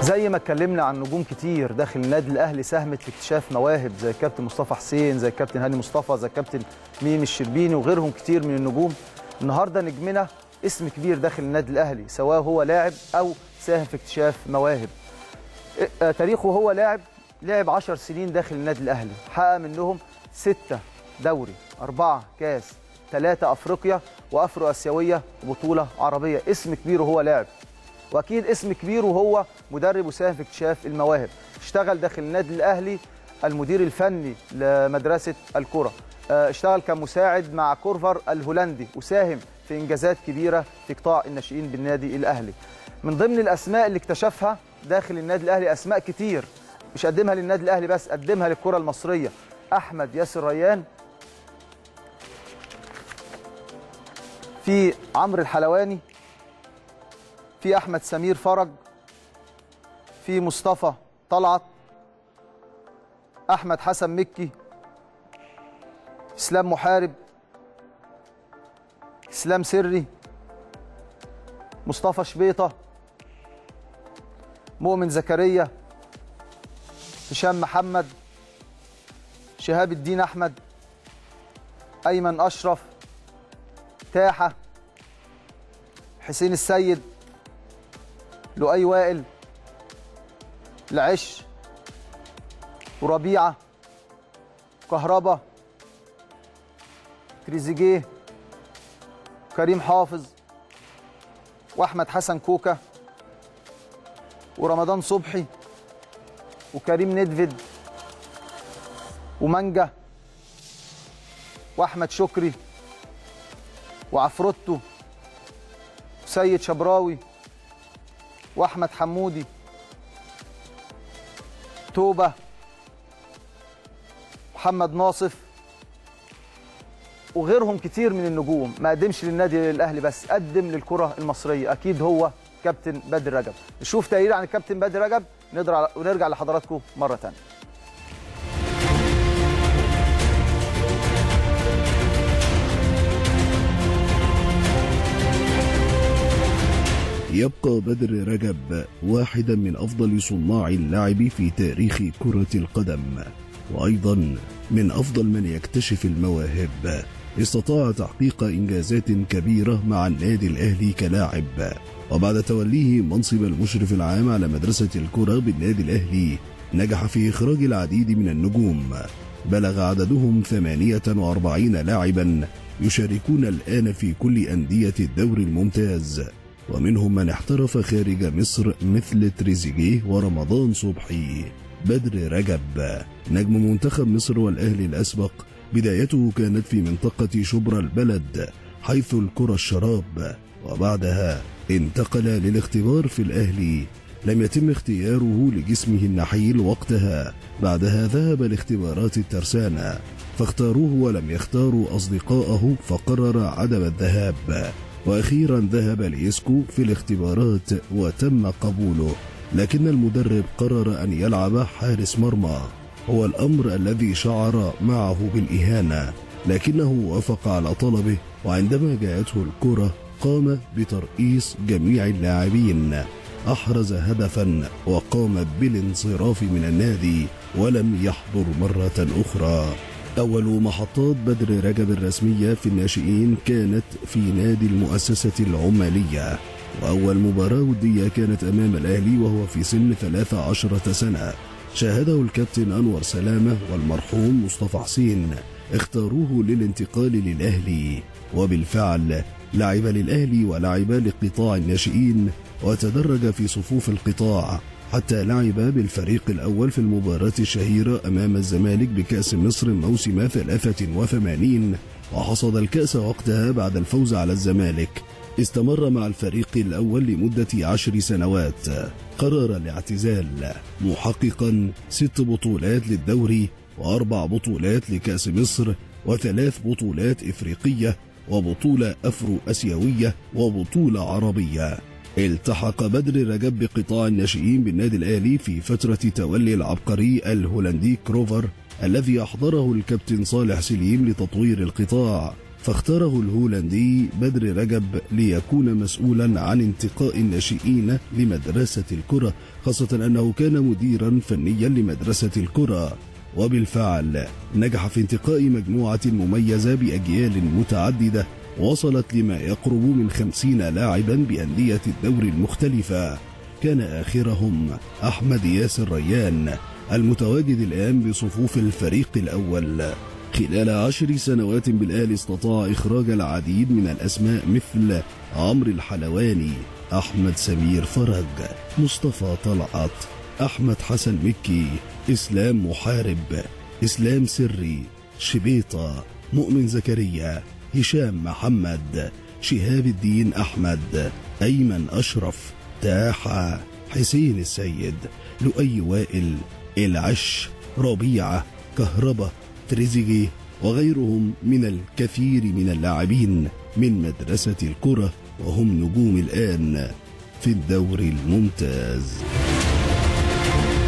زي ما اتكلمنا عن نجوم كتير داخل النادي الاهلي ساهمت في اكتشاف مواهب زي الكابتن مصطفى حسين زي الكابتن هاني مصطفى زي الكابتن ميم الشربيني وغيرهم كتير من النجوم النهارده نجمنا اسم كبير داخل النادي الاهلي سواء هو لاعب او ساهم في اكتشاف مواهب آه، تاريخه هو لاعب لعب 10 سنين داخل النادي الاهلي حقق منهم ستة دوري أربعة كاس ثلاثة أفريقيا وأفرو آسيوية وبطولة عربية اسم كبير وهو لاعب واكيد اسم كبير وهو مدرب وساهم في اكتشاف المواهب اشتغل داخل النادي الاهلي المدير الفني لمدرسه الكره اه، اشتغل كمساعد مع كورفر الهولندي وساهم في انجازات كبيره في قطاع الناشئين بالنادي الاهلي من ضمن الاسماء اللي اكتشفها داخل النادي الاهلي اسماء كتير مش قدمها للنادي الاهلي بس قدمها للكره المصريه احمد ياسر ريان في عمرو الحلواني في احمد سمير فرج في مصطفى طلعت احمد حسن مكي اسلام محارب اسلام سري مصطفى شبيطه مؤمن زكريا هشام محمد شهاب الدين احمد ايمن اشرف تاحه حسين السيد لؤي وائل العش وربيعه كهربا تريزيجيه كريم حافظ واحمد حسن كوكا ورمضان صبحي وكريم ندفد ومانجا واحمد شكري وعفروتو وسيد شبراوي واحمد حمودي توبه محمد ناصف وغيرهم كتير من النجوم ما قدمش للنادي الاهلي بس قدم للكره المصريه اكيد هو كابتن بدر رجب نشوف تقرير عن الكابتن بدر رجب نضرع ونرجع لحضراتكم مره ثانيه يبقى بدر رجب واحدا من أفضل صناع اللعب في تاريخ كرة القدم وأيضا من أفضل من يكتشف المواهب استطاع تحقيق إنجازات كبيرة مع النادي الأهلي كلاعب وبعد توليه منصب المشرف العام على مدرسة الكرة بالنادي الأهلي نجح في إخراج العديد من النجوم بلغ عددهم 48 لاعبا يشاركون الآن في كل أندية الدوري الممتاز ومنهم من احترف خارج مصر مثل تريزيجيه ورمضان صبحي بدر رجب نجم منتخب مصر والأهلي الأسبق بدايته كانت في منطقة شبرا البلد حيث الكرة الشراب وبعدها انتقل للاختبار في الأهلي لم يتم اختياره لجسمه النحيل وقتها بعدها ذهب لاختبارات الترسانة فاختاروه ولم يختاروا أصدقائه فقرر عدم الذهاب وأخيرا ذهب ليسكو في الاختبارات وتم قبوله لكن المدرب قرر أن يلعب حارس مرمى هو الأمر الذي شعر معه بالإهانة لكنه وافق على طلبه وعندما جاءته الكرة قام بترئيس جميع اللاعبين أحرز هدفا وقام بالانصراف من النادي ولم يحضر مرة أخرى أول محطات بدر رجب الرسمية في الناشئين كانت في نادي المؤسسة العمالية وأول مباراة ودية كانت أمام الأهلي وهو في سن 13 سنة شاهده الكابتن أنور سلامة والمرحوم مصطفى حسين اختاروه للانتقال للأهلي وبالفعل لعب للأهلي ولعب لقطاع الناشئين وتدرج في صفوف القطاع حتى لعب بالفريق الأول في المباراة الشهيرة أمام الزمالك بكأس مصر موسم 83 وحصد الكأس وقتها بعد الفوز على الزمالك استمر مع الفريق الأول لمدة عشر سنوات قرر الاعتزال محققا ست بطولات للدوري وأربع بطولات لكأس مصر وثلاث بطولات إفريقية وبطولة أفرو أسيوية وبطولة عربية التحق بدر رجب بقطاع الناشئين بالنادي الأهلي في فترة تولي العبقري الهولندي كروفر الذي أحضره الكابتن صالح سليم لتطوير القطاع فاختاره الهولندي بدر رجب ليكون مسؤولا عن انتقاء الناشئين لمدرسة الكرة خاصة أنه كان مديرا فنيا لمدرسة الكرة وبالفعل نجح في انتقاء مجموعة مميزة بأجيال متعددة وصلت لما يقرب من خمسين لاعبا بأندية الدور المختلفة كان آخرهم أحمد ياسر ريان المتواجد الآن بصفوف الفريق الأول خلال عشر سنوات بالآل استطاع إخراج العديد من الأسماء مثل عمرو الحلواني أحمد سمير فرج مصطفى طلعت أحمد حسن مكي إسلام محارب إسلام سري شبيطة مؤمن زكريا هشام محمد شهاب الدين أحمد أيمن أشرف تاحة حسين السيد لؤي وائل العش ربيعة كهربة تريزيجي وغيرهم من الكثير من اللاعبين من مدرسة الكرة وهم نجوم الآن في الدوري الممتاز